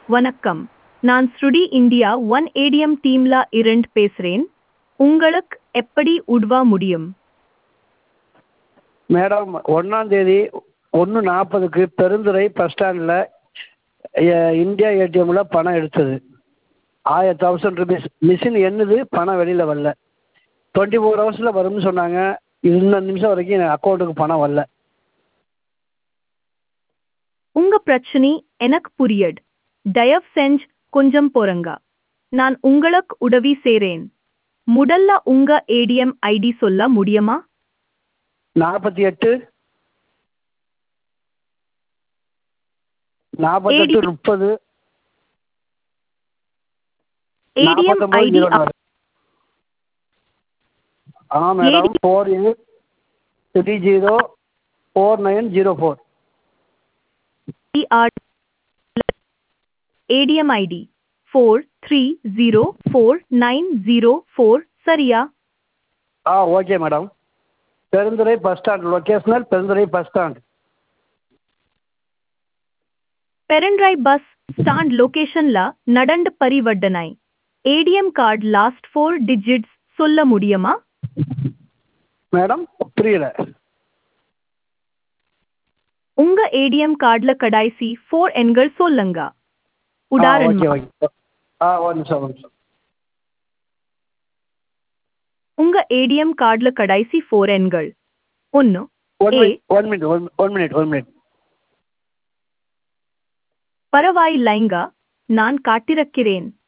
வணக்கம் நான் ஸ்ருடி இந்தியா ஒன் ஏடிஎம் டீம்ல இருந்து பேசுறேன் உங்களுக்கு எப்படி உதவ முடியும் மேடம் ஒன்றாம் தேதி ஒன்று நாற்பதுக்கு பெருந்துறை பஸ் ஸ்டாண்டில் இந்தியா ஏடிஎம்மில் பணம் எடுத்தது ஆயிரம் தௌசண்ட் ருபீஸ் மிஷின் எண்ணுது பணம் வெளியில் வரல டுவெண்ட்டி ஃபோர் ஹவர்ஸில் வரும்னு சொன்னாங்க இந்த நிமிஷம் வரைக்கும் என் அக்கௌண்ட்டுக்கு பணம் வரல உங்க பிரச்சனை எனக்கு புரியுது தயவு செஞ்சு கொஞ்சம் பொறுங்க நான் உங்களுக்கு உதவி செய்றேன் முதல்ல உங்க ஏடிஎம் ஐடி சொல்ல முடியுமா நாற்பத்தி எட்டு நாற்பத்தெட்டு AD முப்பது ஏடிஎம் நாற்பத்தொம்பது ஐடி ஜீரோ நாலு ஆ madam four eight three zero four nine zero four ATM ID four three zero four nine zero four சரியா ஆ okay madam Perundurai bus stand லொக்கேஷனல் பெருந்துறை பஸ் ஸ்டாண்ட் பெரன்ராய் பஸ் ஸ்டாண்ட் லொகேஷன்ல நடந்த பரிவர்த்தனை ATM card last four digits சொல்ல முடியுமா madam புரியல உங்க ஏடிஎம் கார்டுல கடைசி ஃபோர் எண்கள் சொல்லுங்க ஆ ஓகே உதாரணமா ஓகே ஆ ஒரு நிமிஷம் ஒரு நிமிஷம் உங்க ஏடிஎம் கார்டுல கடைசி ஃபோர் எண்கள் ஒன்னு one a minute one minute one one minute one minute பரவாயில்லைங்க நான் காட்டிருக்கிறேன்